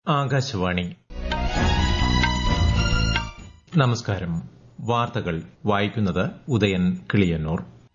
ആകാശവാണി നമസ്കാരം വാർത്തകൾ വായിക്കുന്നത് ഉദയൻ കിളിയന്നൂർ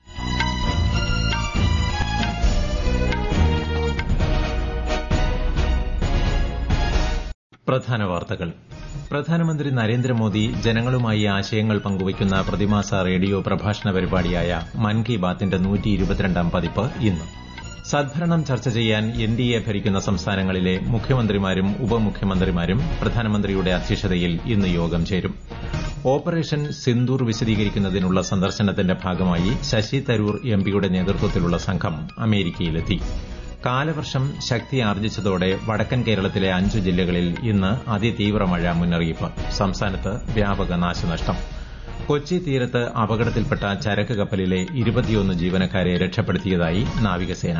പ്രധാന വാർത്തകൾ പ്രധാനമന്ത്രി നരേന്ദ്രമോദി ജനങ്ങളുമായി ആശയങ്ങൾ പങ്കുവയ്ക്കുന്ന പ്രതിമാസ റേഡിയോ പ്രഭാഷണ പരിപാടിയായ മൻ കി ബാത്തിന്റെ നൂറ്റിയിരുപത്തിരണ്ടാം പതിപ്പ് ഇന്ന് സദ്ഭരണം ചർച്ച ചെയ്യാൻ എൻ ഡി എ ഭരിക്കുന്ന സംസ്ഥാനങ്ങളിലെ മുഖ്യമന്ത്രിമാരും ഉപമുഖ്യമന്ത്രിമാരും പ്രധാനമന്ത്രിയുടെ അധ്യക്ഷതയിൽ ഇന്ന് യോഗം ചേരും ഓപ്പറേഷൻ സിന്ദൂർ വിശദീകരിക്കുന്നതിനുള്ള സന്ദർശനത്തിന്റെ ഭാഗമായി ശശി തരൂർ എംപിയുടെ നേതൃത്വത്തിലുള്ള സംഘം അമേരിക്കയിലെത്തി കാലവർഷം ശക്തി ആർജിച്ചതോടെ വടക്കൻ കേരളത്തിലെ അഞ്ചു ജില്ലകളിൽ ഇന്ന് അതിതീവ്ര മഴ മുന്നറിയിപ്പ് സംസ്ഥാനത്ത് വ്യാപക നാശനഷ്ടം കൊച്ചി തീരത്ത് അപകടത്തിൽപ്പെട്ട ചരക്ക് കപ്പലിലെ ഇരുപത്തിയൊന്ന് ജീവനക്കാരെ രക്ഷപ്പെടുത്തിയതായി നാവികസേന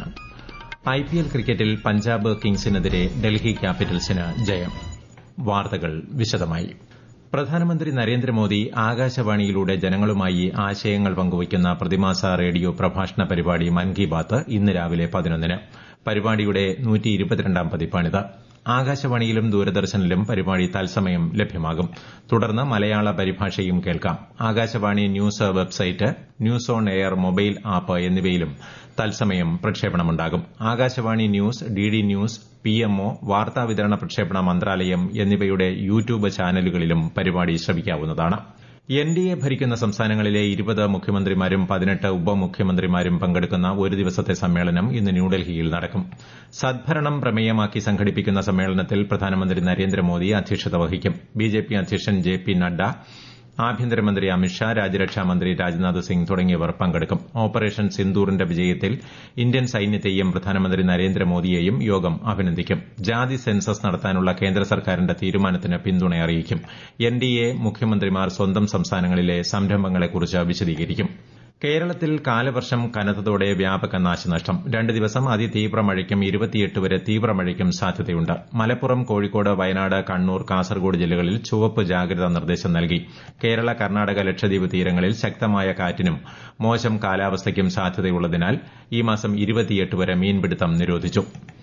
ഐപിഎൽ ക്രിക്കറ്റിൽ പഞ്ചാബ് കിങ്സിനെതിരെ ഡൽഹി ക്യാപിറ്റൽസിന് ജയം വാർത്തകൾ വിശദമായി പ്രധാനമന്ത്രി നരേന്ദ്രമോദി ആകാശവാണിയിലൂടെ ജനങ്ങളുമായി ആശയങ്ങൾ പങ്കുവയ്ക്കുന്ന പ്രതിമാസ റേഡിയോ പ്രഭാഷണ പരിപാടി മൻ കി ബാത്ത് ഇന്ന് രാവിലെ പതിനൊന്നിന് പരിപാടിയുടെ നൂറ്റിയിരുപത്തിരണ്ടാം പതിപ്പാണിത് ആകാശവാണിയിലും ദൂരദർശനിലും പരിപാടി തത്സമയം ലഭ്യമാകും തുടർന്ന് മലയാള പരിഭാഷയും കേൾക്കാം Akashvani news website news on air mobile app എന്നിവയിലും തത്സമയം പ്രക്ഷേപണമുണ്ടാകും Akashvani news DD news PMO വാർത്താവിതരണ പ്രക്ഷേപണ മന്ത്രാലയം എന്നിവയുടെ യൂട്യൂബ് ചാനലുകളിലും പരിപാടി ശ്രവിക്കാവുന്നതാണ് എൻ ഡി എ ഭരിക്കുന്ന സംസ്ഥാനങ്ങളിലെ ഇരുപത് മുഖ്യമന്ത്രിമാരും പതിനെട്ട് ഉപമുഖ്യമന്ത്രിമാരും പങ്കെടുക്കുന്ന ഒരു ദിവസത്തെ സമ്മേളനം ഇന്ന് ന്യൂഡൽഹിയിൽ നടക്കും സദ്ഭരണം പ്രമേയമാക്കി സംഘടിപ്പിക്കുന്ന സമ്മേളനത്തിൽ പ്രധാനമന്ത്രി നരേന്ദ്രമോദി അധ്യക്ഷത വഹിക്കും ബിജെപി അധ്യക്ഷൻ ജെ പി നഡ്ഡ ആഭ്യന്തരമന്ത്രി അമിത്ഷാ രാജ്യരക്ഷാമന്ത്രി രാജ്നാഥ് സിംഗ് തുടങ്ങിയവർ പങ്കെടുക്കും ഓപ്പറേഷൻ സിന്ദൂറിന്റെ വിജയത്തിൽ ഇന്ത്യൻ സൈന്യത്തെയും പ്രധാനമന്ത്രി നരേന്ദ്രമോദിയെയും യോഗം അഭിനന്ദിക്കും ജാതി സെൻസസ് നടത്താനുള്ള കേന്ദ്ര സർക്കാരിന്റെ തീരുമാനത്തിന് പിന്തുണ അറിയിക്കും എൻ ഡി എ മുഖ്യമന്ത്രിമാർ സ്വന്തം സംസ്ഥാനങ്ങളിലെ സംരംഭങ്ങളെക്കുറിച്ച് വിശദീകരിക്കും കേരളത്തിൽ കാലവർഷം കനത്തതോടെ വ്യാപക നാശനഷ്ടം രണ്ട് ദിവസം അതിതീവ്ര മഴയ്ക്കും ഇരുപത്തിയെട്ട് വരെ തീവ്ര മഴയ്ക്കും സാധ്യതയുണ്ട് മലപ്പുറം കോഴിക്കോട് വയനാട് കണ്ണൂർ കാസർഗോഡ് ജില്ലകളിൽ ചുവപ്പ് ജാഗ്രതാ നിർദ്ദേശം നൽകി കേരള കർണാടക ലക്ഷദ്വീപ് തീരങ്ങളിൽ ശക്തമായ കാറ്റിനും മോശം കാലാവസ്ഥയ്ക്കും സാധ്യതയുള്ളതിനാൽ ഈ മാസം ഇരുപത്തിയെട്ട് വരെ മീൻപിടുത്തം നിരോധിച്ചു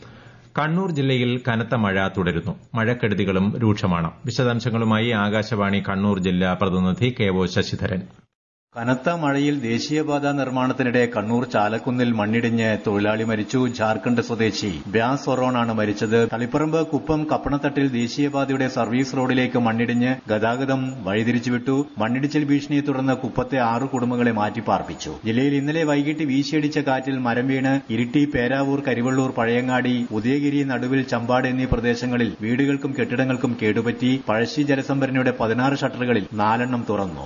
കണ്ണൂർ ജില്ലയിൽ കനത്ത മഴ തുടരുന്നു മഴക്കെടുതികളും രൂക്ഷമാണ് വിശദാംശങ്ങളുമായി ആകാശവാണി കണ്ണൂർ ജില്ലാ പ്രതിനിധി കെ ഒ ശശിധരൻ കനത്ത മഴയിൽ ദേശീയപാത നിർമ്മാണത്തിനിടെ കണ്ണൂർ ചാലക്കുന്നിൽ മണ്ണിടിഞ്ഞ് തൊഴിലാളി മരിച്ചു ജാർഖണ്ഡ് സ്വദേശി ബ്യാസ് ഒറോണാണ് മരിച്ചത് തളിപ്പറമ്പ് കുപ്പം കപ്പണത്തട്ടിൽ ദേശീയപാതയുടെ സർവീസ് റോഡിലേക്ക് മണ്ണിടിഞ്ഞ് ഗതാഗതം വഴിതിരിച്ചുവിട്ടു മണ്ണിടിച്ചിൽ ഭീഷണിയെ തുടർന്ന് കുപ്പത്തെ ആറു കുടുംബങ്ങളെ മാറ്റിപ്പാർപ്പിച്ചു ജില്ലയിൽ ഇന്നലെ വൈകിട്ട് വീശിയടിച്ച കാറ്റിൽ മരം വീണ് ഇരിട്ടി പേരാവൂർ കരിവള്ളൂർ പഴയങ്ങാടി ഉദയഗിരി നടുവിൽ ചമ്പാട് എന്നീ പ്രദേശങ്ങളിൽ വീടുകൾക്കും കെട്ടിടങ്ങൾക്കും കേടുപറ്റി പഴശ്ശി ജലസംഭരണിയുടെ പതിനാറ് ഷട്ടറുകളിൽ നാലെണ്ണം തുറന്നു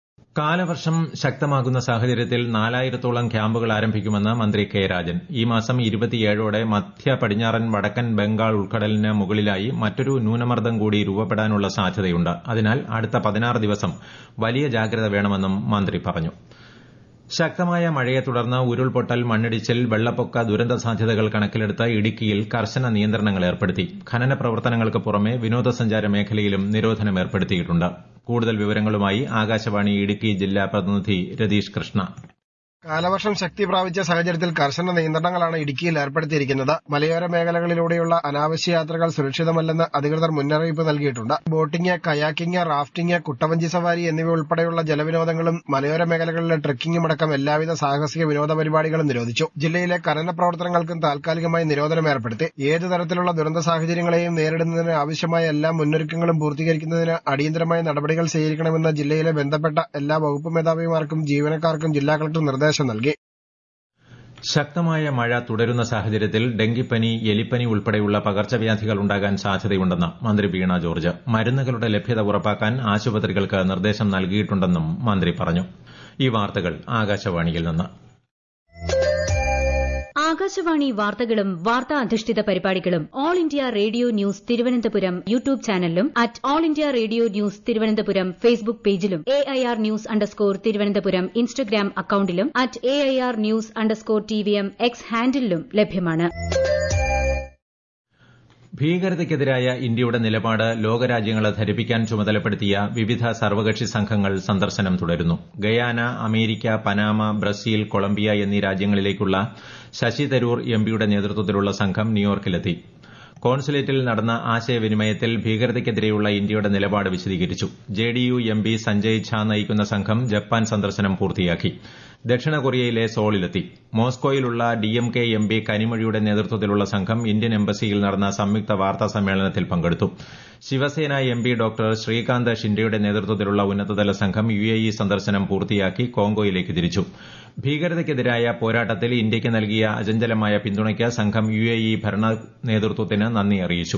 കാലവർഷം ശക്തമാകുന്ന സാഹചര്യത്തിൽ നാലായിരത്തോളം ക്യാമ്പുകൾ ആരംഭിക്കുമെന്ന് മന്ത്രി കെ രാജൻ ഈ മാസം ഇരുപത്തിയേഴോടെ മധ്യ പടിഞ്ഞാറൻ വടക്കൻ ബംഗാൾ ഉൾക്കടലിന് മുകളിലായി മറ്റൊരു ന്യൂനമർദ്ദം കൂടി രൂപപ്പെടാനുള്ള സാധ്യതയുണ്ട് അതിനാൽ അടുത്ത പതിനാറ് ദിവസം വലിയ ജാഗ്രത വേണമെന്നും മന്ത്രി പറഞ്ഞു ശക്തമായ മഴയെ തുടർന്ന് ഉരുൾപൊട്ടൽ മണ്ണിടിച്ചിൽ വെള്ളപ്പൊക്ക ദുരന്ത സാധ്യതകൾ കണക്കിലെടുത്ത് ഇടുക്കിയിൽ കർശന നിയന്ത്രണങ്ങൾ ഏർപ്പെടുത്തി ഖനന പ്രവർത്തനങ്ങൾക്ക് പുറമെ വിനോദസഞ്ചാര മേഖലയിലും നിരോധനം ഏർപ്പെടുത്തിയിട്ടുണ്ട് കൂടുതൽ വിവരങ്ങളുമായി ആകാശവാണി ഇടുക്കി ജില്ലാ പ്രതിനിധി രതീഷ് കൃഷ്ണ കാലവർഷം ശക്തി പ്രാപിച്ച സാഹചര്യത്തിൽ കർശന നിയന്ത്രണങ്ങളാണ് ഇടുക്കിയിൽ ഏർപ്പെടുത്തിയിരിക്കുന്നത് മലയോര മേഖലകളിലൂടെയുള്ള അനാവശ്യ യാത്രകൾ സുരക്ഷിതമല്ലെന്ന് അധികൃതർ മുന്നറിയിപ്പ് നൽകിയിട്ടുണ്ട് ബോട്ടിംഗ് കയാക്കിംഗ് റാഫ്റ്റിംഗ് കുട്ടവഞ്ചി സവാരി എന്നിവ ഉൾപ്പെടെയുള്ള ജലവിനോദങ്ങളും മലയോര മേഖലകളിലെ ട്രക്കിംഗും അടക്കം എല്ലാവിധ സാഹസിക വിനോദ പരിപാടികളും നിരോധിച്ചു ജില്ലയിലെ ഖനന പ്രവർത്തനങ്ങൾക്കും താൽക്കാലികമായി നിരോധനം ഏർപ്പെടുത്തി ഏതു തരത്തിലുള്ള ദുരന്ത സാഹചര്യങ്ങളെയും നേരിടുന്നതിന് ആവശ്യമായ എല്ലാ മുന്നൊരുക്കങ്ങളും പൂർത്തീകരിക്കുന്നതിന് അടിയന്തരമായ നടപടികൾ സ്വീകരിക്കണമെന്ന് ജില്ലയിലെ ബന്ധപ്പെട്ട എല്ലാ വകുപ്പ് മേധാവിമാർക്കും ജീവനക്കാർക്കും ജില്ലാ കളക്ടർ നിർദ്ദേശം നൽകി ശക്തമായ മഴ തുടരുന്ന സാഹചര്യത്തിൽ ഡെങ്കിപ്പനി എലിപ്പനി ഉൾപ്പെടെയുള്ള പകർച്ചവ്യാധികൾ ഉണ്ടാകാൻ സാധ്യതയുണ്ടെന്ന് മന്ത്രി വീണ ജോർജ് മരുന്നുകളുടെ ലഭ്യത ഉറപ്പാക്കാൻ ആശുപത്രികൾക്ക് നിർദ്ദേശം നൽകിയിട്ടുണ്ടെന്നും മന്ത്രി പറഞ്ഞു ഈ വാർത്തകൾ ആകാശവാണിയിൽ നിന്ന് ആകാശവാണി വാർത്തകളും വാർത്താ അധിഷ്ഠിത പരിപാടികളും All India Radio news Thiruvananthapuram YouTube ചാനലിലും at All India Radio news Thiruvananthapuram Facebook പേജിലും A I R news underscore Thiruvananthapuram Instagram അക്കൌണ്ടിലും at A I R news underscore T V M X ഹാൻഡിലും ലഭ്യമാണ് ഭീകരതയ്ക്കെതിരായ ഇന്ത്യയുടെ നിലപാട് ലോകരാജ്യങ്ങളെ ധരിപ്പിക്കാൻ ചുമതലപ്പെടുത്തിയ വിവിധ സർവകക്ഷി സംഘങ്ങൾ സന്ദർശനം തുടരുന്നു Guyana America Panama Brazil Colombia എന്നീ രാജ്യങ്ങളിലേക്കുള്ള ശശി തരൂർ എംപിയുടെ നേതൃത്വത്തിലുള്ള സംഘം ന്യൂയോർക്കിലെത്തി കോൺസുലേറ്റിൽ നടന്ന ആശയവിനിമയത്തിൽ ഭീകരതയ്ക്കെതിരെയുള്ള ഇന്ത്യയുടെ നിലപാട് വിശദീകരിച്ചു ജെഡിയു എം പി സഞ്ജയ് ഝാ നയിക്കുന്ന സംഘം ജപ്പാൻ സന്ദർശനം പൂർത്തിയാക്കി ദക്ഷിണ കൊറിയയിലെ സോളിലെത്തി മോസ്കോയിലുള്ള ഡിഎംകെ എം പി കനിമൊഴിയുടെ നേതൃത്വത്തിലുള്ള സംഘം ഇന്ത്യൻ എംബസിയിൽ നടന്ന സംയുക്ത വാർത്താ സമ്മേളനത്തിൽ പങ്കെടുത്തു Shiv Sena M P doctor Shrikant ഷിൻഡെയുടെ നേതൃത്വത്തിലുള്ള ഉന്നതതല സംഘം യു എ ഇ സന്ദർശനം പൂർത്തിയാക്കി കോങ്കോയിലേക്ക് തിരിച്ചു ഭീകരതയ്ക്കെതിരായ പോരാട്ടത്തിൽ ഇന്ത്യയ്ക്ക് നൽകിയ അചഞ്ചലമായ പിന്തുണയ്ക്ക് സംഘം യു എ ഇ ഭരണ നേതൃത്വത്തിന് നന്ദി അറിയിച്ചു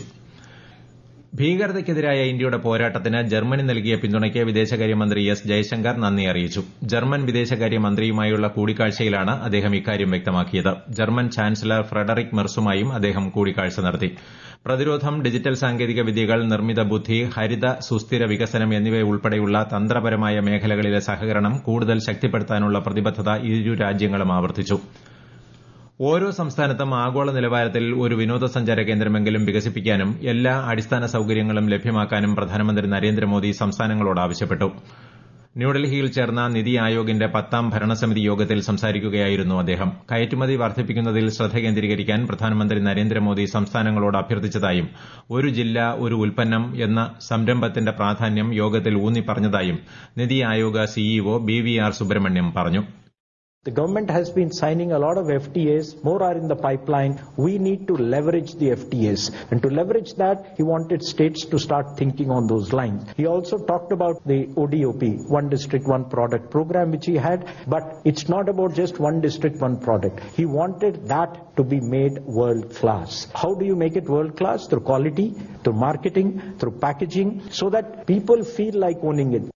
ഭീകരതയ്ക്കെതിരായ ഇന്ത്യയുടെ പോരാട്ടത്തിന് ജർമ്മനി നൽകിയ പിന്തുണയ്ക്ക് വിദേശകാര്യമന്ത്രി എസ് ജയശങ്കർ നന്ദി അറിയിച്ചു ജർമ്മൻ വിദേശകാര്യമന്ത്രിയുമായുള്ള കൂടിക്കാഴ്ചയിലാണ് അദ്ദേഹം ഇക്കാര്യം വ്യക്തമാക്കിയത് ജർമ്മൻ ചാൻസലർ ഫ്രെഡറിക് മെർസുമായും അദ്ദേഹം കൂടിക്കാഴ്ച നടത്തി പ്രതിരോധം ഡിജിറ്റൽ സാങ്കേതിക വിദ്യകൾ നിർമ്മിത ബുദ്ധി ഹരിത സുസ്ഥിര വികസനം എന്നിവയുൾപ്പെടെയുള്ള തന്ത്രപരമായ മേഖലകളിലെ സഹകരണം കൂടുതൽ ശക്തിപ്പെടുത്താനുള്ള പ്രതിബദ്ധത ഇരു രാജ്യങ്ങളും ആവർത്തിച്ചു ഓരോ സംസ്ഥാനത്തും ആഗോള നിലവാരത്തിൽ ഒരു വിനോദസഞ്ചാര കേന്ദ്രമെങ്കിലും വികസിപ്പിക്കാനും എല്ലാ അടിസ്ഥാന സൌകര്യങ്ങളും ലഭ്യമാക്കാനും പ്രധാനമന്ത്രി നരേന്ദ്രമോദി സംസ്ഥാനങ്ങളോട് ആവശ്യപ്പെട്ടു ന്യൂഡൽഹിയിൽ ചേർന്ന നിതി ആയോഗിന്റെ പത്താം ഭരണസമിതി യോഗത്തിൽ സംസാരിക്കുകയായിരുന്നു അദ്ദേഹം കയറ്റുമതി വർദ്ധിപ്പിക്കുന്നതിൽ ശ്രദ്ധ കേന്ദ്രീകരിക്കാൻ പ്രധാനമന്ത്രി നരേന്ദ്രമോദി സംസ്ഥാനങ്ങളോട് അഭ്യർത്ഥിച്ചതായും ഒരു ജില്ല ഒരു ഉൽപ്പന്നം എന്ന സംരംഭത്തിന്റെ പ്രാധാന്യം യോഗത്തിൽ ഊന്നിപ്പറഞ്ഞതായും NITI Aayog CEO B V R Subrahmanyam പറഞ്ഞു The government has been signing a lot of FTAs, more are in the pipeline. We need to leverage the FTAs. And to leverage that, he wanted states to start thinking on those lines. He also talked about the ODOP, One District, One Product program, which he had, but it's not about just one district, one product. He wanted that to be made world class. How do you make it world class? Through quality, through marketing, through packaging, so that people feel like owning it.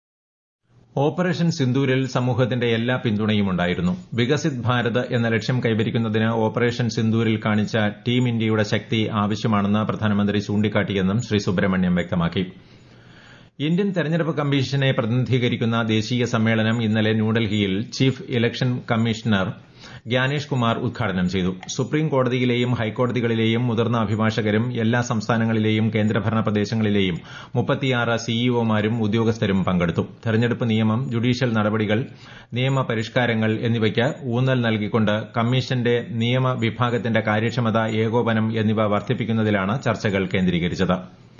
Operation സിന്ദൂരിൽ സമൂഹത്തിന്റെ എല്ലാ പിന്തുണയും ഉണ്ടായിരുന്നു വികസിത് ഭാരത് എന്ന ലക്ഷ്യം കൈവരിക്കുന്നതിന് operation സിന്ദൂരിൽ കാണിച്ച team ഇന്ത്യയുടെ ശക്തി ആവശ്യമാണെന്ന് പ്രധാനമന്ത്രി ചൂണ്ടിക്കാട്ടിയെന്നും ശ്രീ സുബ്രഹ്മണ്യം വ്യക്തമാക്കി ഇന്ത്യൻ തെരഞ്ഞെടുപ്പ് കമ്മീഷനെ പ്രതിനിധീകരിക്കുന്ന ദേശീയ സമ്മേളനം ഇന്നലെ ന്യൂഡൽഹിയിൽ chief election commissioner Gyanesh Kumar ഉദ്ഘാടനം ചെയ്തു സുപ്രീം കോടതിയിലെയും ഹൈക്കോടതികളിലെയും മുതിർന്ന അഭിഭാഷകരും എല്ലാ സംസ്ഥാനങ്ങളിലെയും കേന്ദ്രഭരണ പ്രദേശങ്ങളിലെയും മുപ്പത്തിയാറ് സിഇഒമാരും ഉദ്യോഗസ്ഥരും പങ്കെടുത്തു തെരഞ്ഞെടുപ്പ് നിയമം ജുഡീഷ്യൽ നടപടികൾ നിയമ പരിഷ്കാരങ്ങൾ എന്നിവയ്ക്ക് ഊന്നൽ നൽകിക്കൊണ്ട് കമ്മീഷന്റെ നിയമ വിഭാഗത്തിന്റെ കാര്യക്ഷമത ഏകോപനം എന്നിവ വർദ്ധിപ്പിക്കുന്നതിലാണ് ചർച്ചകൾ കേന്ദ്രീകരിച്ചത്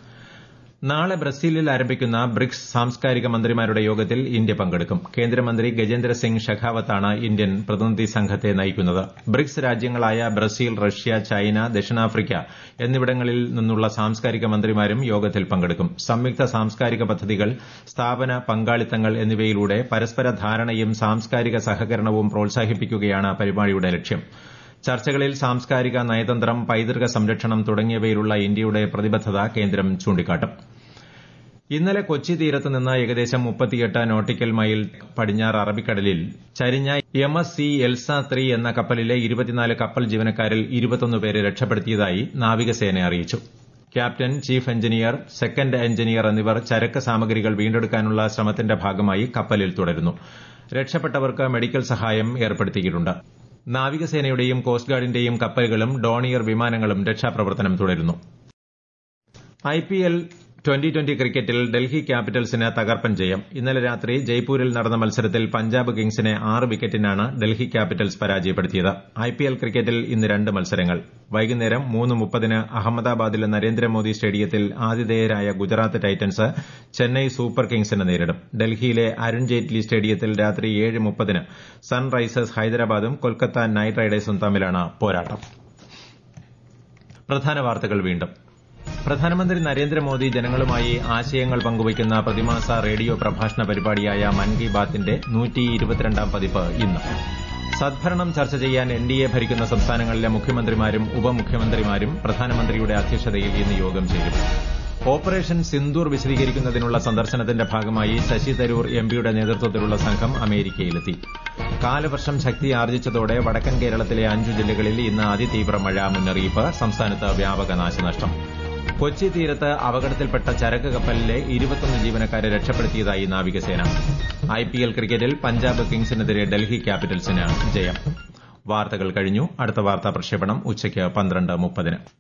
നാളെ ബ്രസീലിൽ ആരംഭിക്കുന്ന ബ്രിക്സ് സാംസ്കാരിക മന്ത്രിമാരുടെ യോഗത്തിൽ ഇന്ത്യ പങ്കെടുക്കും കേന്ദ്രമന്ത്രി ഗജേന്ദ്ര സിംഗ് ഷെഖാവത്താണ് ഇന്ത്യൻ പ്രതിനിധി സംഘത്തെ നയിക്കുന്നത് ബ്രിക്സ് രാജ്യങ്ങളായ ബ്രസീൽ റഷ്യ ചൈന ദക്ഷിണാഫ്രിക്ക എന്നിവിടങ്ങളിൽ നിന്നുള്ള സാംസ്കാരിക മന്ത്രിമാരും യോഗത്തിൽ പങ്കെടുക്കും സംയുക്ത സാംസ്കാരിക പദ്ധതികൾ സ്ഥാപന പങ്കാളിത്തങ്ങൾ എന്നിവയിലൂടെ പരസ്പര ധാരണയും സാംസ്കാരിക സഹകരണവും പ്രോത്സാഹിപ്പിക്കുകയാണ് പരിപാടിയുടെ ലക്ഷ്യം ചർച്ചകളിൽ സാംസ്കാരിക നയതന്ത്രം പൈതൃക സംരക്ഷണം തുടങ്ങിയവയിലുള്ള ഇന്ത്യയുടെ പ്രതിബദ്ധത കേന്ദ്രം ചൂണ്ടിക്കാട്ടും ഇന്നലെ കൊച്ചി തീരത്ത് നിന്ന് ഏകദേശം മുപ്പത്തിയെട്ട് നോട്ടിക്കൽ മൈൽ പടിഞ്ഞാറ് അറബിക്കടലിൽ ചരിഞ്ഞ M S C Elsa three എന്ന കപ്പലിലെ ഇരുപത്തിനാല് കപ്പൽ ജീവനക്കാരിൽ ഇരുപത്തൊന്ന് പേരെ രക്ഷപ്പെടുത്തിയതായി നാവികസേന അറിയിച്ചു captain chief engineer second engineer എന്നിവർ ചരക്ക് സാമഗ്രികൾ വീണ്ടെടുക്കാനുള്ള ശ്രമത്തിന്റെ ഭാഗമായി കപ്പലിൽ തുടരുന്നു രക്ഷപ്പെട്ടവർക്ക് മെഡിക്കൽ സഹായം ഏർപ്പെടുത്തിയിട്ടുണ്ട് നാവികസേനയുടെയും കോസ്റ്റ് ഗാർഡിന്റെയും കപ്പലുകളും ഡോണിയർ വിമാനങ്ങളും രക്ഷാപ്രവർത്തനം തുടരുന്നു ഐപിഎൽ ട്വന്റി ട്വന്റി ക്രിക്കറ്റിൽ ഡൽഹി ക്യാപിറ്റൽസിന് തകർപ്പൻ ജയം ഇന്നലെ രാത്രി ജയ്പൂരിൽ നടന്ന മത്സരത്തിൽ പഞ്ചാബ് കിങ്സിനെ ആറ് വിക്കറ്റിനാണ് ഡൽഹി ക്യാപിറ്റൽസ് പരാജയപ്പെടുത്തിയത് ഐപിഎൽ ക്രിക്കറ്റിൽ ഇന്ന് രണ്ട് മത്സരങ്ങൾ വൈകുന്നേരം മൂന്ന് മുപ്പതിന് അഹമ്മദാബാദിലെ നരേന്ദ്രമോദി സ്റ്റേഡിയത്തിൽ ആതിഥേയരായ ഗുജറാത്ത് ടൈറ്റൻസ് ചെന്നൈ സൂപ്പർ കിങ്സിനെ നേരിടും ഡൽഹിയിലെ അരുൺ ജെയ്റ്റ്ലി സ്റ്റേഡിയത്തിൽ രാത്രി ഏഴ് മുപ്പതിന് സൺറൈസേഴ്സ് ഹൈദരാബാദും കൊൽക്കത്ത നൈറ്റ് റൈഡേഴ്സും തമ്മിലാണ് പോരാട്ടം പ്രധാന വാർത്തകൾ വീണ്ടും പ്രധാനമന്ത്രി നരേന്ദ്രമോദി ജനങ്ങളുമായി ആശയങ്ങൾ പങ്കുവയ്ക്കുന്ന പ്രതിമാസ റേഡിയോ പ്രഭാഷണ പരിപാടിയായ മൻ കി ബാത്തിന്റെ നൂറ്റി ഇരുപത്തിരണ്ടാം പതിപ്പ് ഇന്ന് സദ്ഭരണം ചർച്ച ചെയ്യാൻ എൻ ഡി എ ഭരിക്കുന്ന സംസ്ഥാനങ്ങളിലെ മുഖ്യമന്ത്രിമാരും ഉപമുഖ്യമന്ത്രിമാരും പ്രധാനമന്ത്രിയുടെ അധ്യക്ഷതയിൽ ഇന്ന് യോഗം ചേരും ഓപ്പറേഷൻ സിന്ദൂർ വിശദീകരിക്കുന്നതിനുള്ള സന്ദർശനത്തിന്റെ ഭാഗമായി ശശി തരൂർ എംപിയുടെ നേതൃത്വത്തിലുള്ള സംഘം അമേരിക്കയിലെത്തി കാലവർഷം ശക്തി ആർജിച്ചതോടെ വടക്കൻ കേരളത്തിലെ അഞ്ചു ജില്ലകളിൽ ഇന്ന് അതിതീവ്ര മഴ മുന്നറിയിപ്പ് സംസ്ഥാനത്ത് വ്യാപക നാശനഷ്ടം കൊച്ചി തീരത്ത് അപകടത്തിൽപ്പെട്ട ചരക്ക് കപ്പലിലെ ഇരുപത്തൊന്ന് ജീവനക്കാരെ രക്ഷപ്പെടുത്തിയതായി നാവികസേന ഐപിഎൽ ക്രിക്കറ്റിൽ പഞ്ചാബ് കിങ്സിനെതിരെ ഡൽഹി ക്യാപിറ്റൽസിന് ജയം വാർത്തകൾ കഴിഞ്ഞു അടുത്ത വാർത്താ പ്രക്ഷേപണം ഉച്ചയ്ക്ക് പന്ത്രണ്ട് മുപ്പതിന്